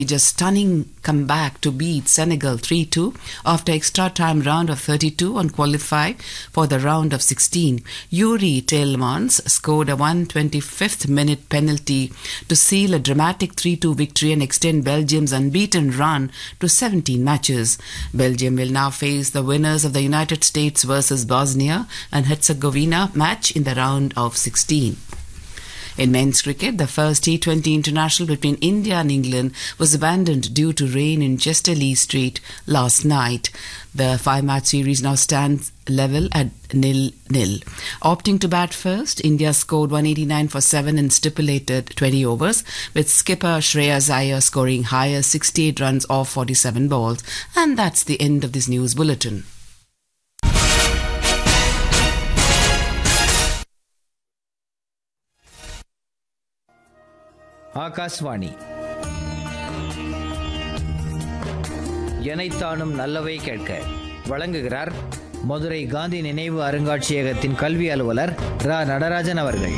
a stunning comeback to beat Senegal 3 2 after extra time round of 32 and qualify for the round of 16. Yuri Tielemans scored a 125th minute penalty to seal a dramatic 3 2 victory and extend Belgium's unbeaten run to 17 matches. Belgium will now face the winners of the United States versus Bosnia and Herzegovina match in the round of 16. In men's cricket, the first T20 international between India and England was abandoned due to rain in Chester Lee Street last night. The five match series now stands level at nil nil. Opting to bat first, India scored 189 for 7 in stipulated 20 overs, with skipper Shreya Iyer scoring higher 68 runs off 47 balls. And that's the end of this news bulletin. Akashvani எனைத்தானும் நல்லவை கேட்க வழங்குகிறார் மதுரை காந்தி நினைவு அருங்காட்சியகத்தின் கல்வி அலுவலர் ரா நடராஜன் அவர்கள்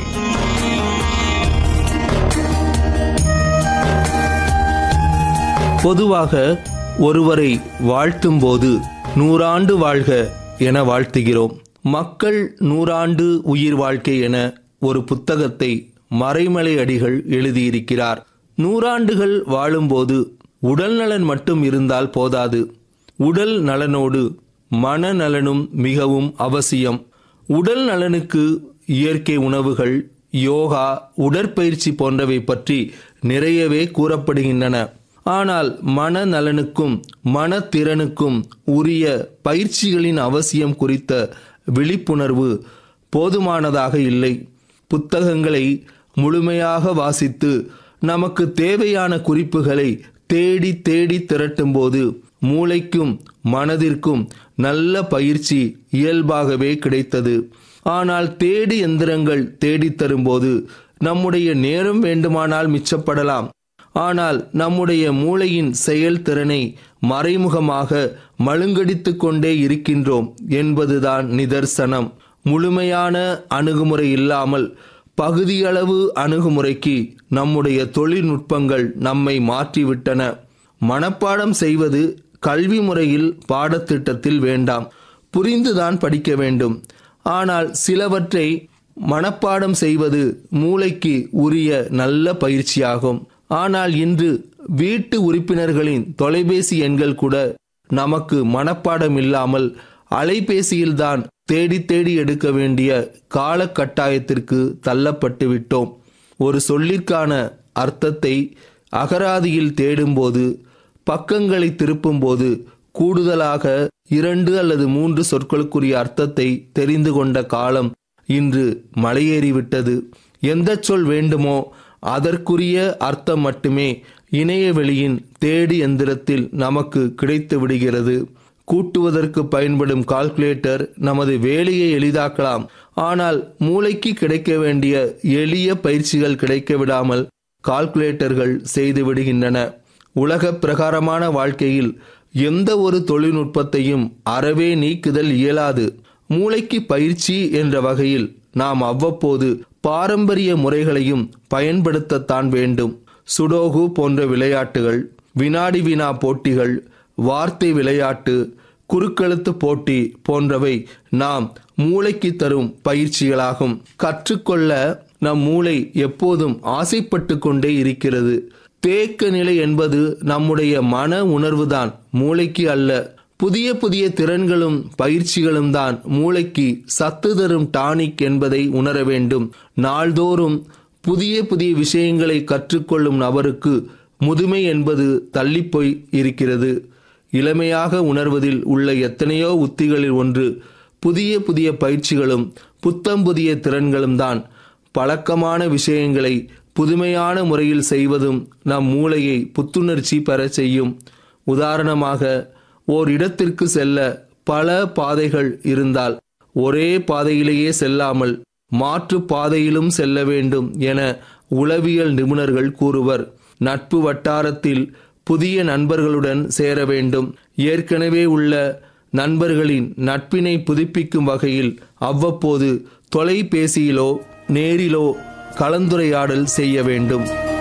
பொதுவாக ஒருவரை வாழ்த்தும்போது நூறாண்டு வாழ்க என வாழ்த்துகிறோம் மக்கள் நூறாண்டு உயிர் வாழ்க்கை என ஒரு புத்தகத்தை மறைமலை அடிகள் எழுதியிருக்கிறார் நூறாண்டுகள் வாழும்போது உடல் நலன் மட்டும் இருந்தால் போதாது உடல் நலனோடு மனநலனும் மிகவும் அவசியம் உடல் நலனுக்கு இயற்கை உணவுகள் யோகா உடற்பயிற்சி போன்றவை பற்றி நிறையவே கூறப்படுகின்றன ஆனால் மனநலனுக்கும் மனத்திறனுக்கும் உரிய பயிற்சிகளின் அவசியம் குறித்த விழிப்புணர்வு போதுமானதாக இல்லை புத்தகங்களை முழுமையாக வாசித்து நமக்கு தேவையான குறிப்புகளை தேடி தேடி திரட்டும்போது மூளைக்கும் மனதிற்கும் நல்ல பயிற்சி இயல்பாகவே கிடைத்தது ஆனால் தேடி எந்திரங்கள் தேடித் தரும்போது நம்முடைய நேரம் வேண்டுமானால் மிச்சப்படலாம் ஆனால் நம்முடைய மூளையின் செயல்திறனை மறைமுகமாக மழுங்கடித்துக் கொண்டே இருக்கின்றோம் என்பதுதான் நிதர்சனம் முழுமையான அணுகுமுறை இல்லாமல் பகுதியளவு அணுகுமுறைக்கு நம்முடைய தொழில்நுட்பங்கள் நம்மை மாற்றிவிட்டன மனப்பாடம் செய்வது கல்வி முறையில் பாடத்திட்டத்தில் வேண்டாம் புரிந்துதான் படிக்க வேண்டும் ஆனால் சிலவற்றை மனப்பாடம் செய்வது மூளைக்கு உரிய நல்ல பயிற்சியாகும் ஆனால் இன்று வீட்டு உறுப்பினர்களின் தொலைபேசி எண்கள் கூட நமக்கு மனப்பாடம் இல்லாமல் அலைபேசியில்தான் தேடி தேடி எடுக்க வேண்டிய காலகட்டாயத்திற்கு தள்ளப்பட்டு விட்டோம் ஒரு சொல்லிற்கான அர்த்தத்தை அகராதியில் தேடும்போது பக்கங்களை திருப்பும்போது கூடுதலாக இரண்டு அல்லது மூன்று சொற்களுக்குரிய அர்த்தத்தை தெரிந்து கொண்ட காலம் இன்று மலையேறிவிட்டது எந்த சொல் வேண்டுமோ அதற்குரிய அர்த்தம் மட்டுமே இணையவெளியின் தேடி எந்திரத்தில் நமக்கு கிடைத்து விடுகிறது கூட்டுவதற்கு பயன்படும் கால்குலேட்டர் நமது வேலையை எளிதாக்கலாம் ஆனால் மூளைக்கு கிடைக்க வேண்டிய எளிய பயிற்சிகள் கிடைக்க விடாமல் கால்குலேட்டர்கள் செய்து விடுகின்றன உலக பிரகாரமான வாழ்க்கையில் எந்த ஒரு தொழில்நுட்பத்தையும் அறவே நீக்குதல் இயலாது மூளைக்கு பயிற்சி என்ற வகையில் நாம் அவ்வப்போது பாரம்பரிய முறைகளையும் பயன்படுத்தத்தான் வேண்டும் சுடோகு போன்ற விளையாட்டுகள் வினாடி வினா போட்டிகள் வார்த்தை விளையாட்டு குறுக்கெழுத்து போட்டி போன்றவை நாம் மூளைக்கு தரும் பயிற்சிகளாகும் கற்றுக்கொள்ள நம் மூளை எப்போதும் ஆசைப்பட்டு கொண்டே இருக்கிறது தேக்க நிலை என்பது நம்முடைய மன உணர்வுதான் மூளைக்கு அல்ல புதிய புதிய திறன்களும் பயிற்சிகளும் தான் மூளைக்கு சத்து தரும் டானிக் என்பதை உணர வேண்டும் நாள்தோறும் புதிய புதிய விஷயங்களை கற்றுக்கொள்ளும் நபருக்கு முதுமை என்பது தள்ளிப்போய் இருக்கிறது இளமையாக உணர்வதில் உள்ள எத்தனையோ உத்திகளில் ஒன்று புதிய புதிய பயிற்சிகளும் புத்தம் புதிய திறன்களும் தான் பழக்கமான விஷயங்களை புதுமையான முறையில் செய்வதும் நம் மூளையை புத்துணர்ச்சி பெற செய்யும் உதாரணமாக ஓர் இடத்திற்கு செல்ல பல பாதைகள் இருந்தால் ஒரே பாதையிலேயே செல்லாமல் மாற்று பாதையிலும் செல்ல வேண்டும் என உளவியல் நிபுணர்கள் கூறுவர் நட்பு வட்டாரத்தில் புதிய நண்பர்களுடன் சேர வேண்டும் ஏற்கனவே உள்ள நண்பர்களின் நட்பினை புதுப்பிக்கும் வகையில் அவ்வப்போது தொலைபேசியிலோ நேரிலோ கலந்துரையாடல் செய்ய வேண்டும்